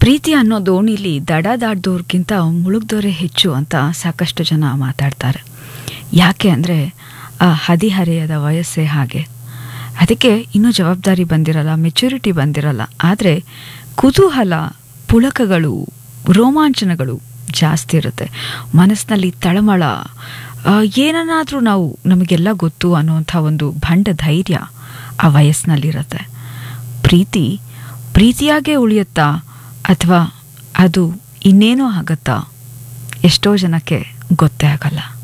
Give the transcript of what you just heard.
ಪ್ರೀತಿ ಅನ್ನೋ ದೋಣಿಲಿ ದಡ ದಾಟ್ದವ್ರಿಗಿಂತ ಮುಳುಗ್ದವರೇ ಹೆಚ್ಚು ಅಂತ ಸಾಕಷ್ಟು ಜನ ಮಾತಾಡ್ತಾರೆ ಯಾಕೆ ಅಂದರೆ ಆ ಹದಿಹರೆಯದ ವಯಸ್ಸೇ ಹಾಗೆ ಅದಕ್ಕೆ ಇನ್ನೂ ಜವಾಬ್ದಾರಿ ಬಂದಿರಲ್ಲ ಮೆಚುರಿಟಿ ಬಂದಿರಲ್ಲ ಆದರೆ ಕುತೂಹಲ ಪುಳಕಗಳು ರೋಮಾಂಚನಗಳು ಜಾಸ್ತಿ ಇರುತ್ತೆ ಮನಸ್ಸಿನಲ್ಲಿ ತಳಮಳ ಆ, ಏನನ್ನಾದರೂ ನಾವು ನಮಗೆಲ್ಲ ಗೊತ್ತು ಅನ್ನುವಂಥ ಒಂದು ಭಂಡ ಧೈರ್ಯ ಆ ವಯಸ್ಸಿನಲ್ಲಿರುತ್ತೆ ಪ್ರೀತಿ ಪ್ರೀತಿಯಾಗೇ ಉಳಿಯುತ್ತಾ ಅಥವಾ ಅದು ಇನ್ನೇನೋ ಆಗತ್ತಾ ಎಷ್ಟೋ ಜನಕ್ಕೆ ಗೊತ್ತೇ ಆಗಲ್ಲ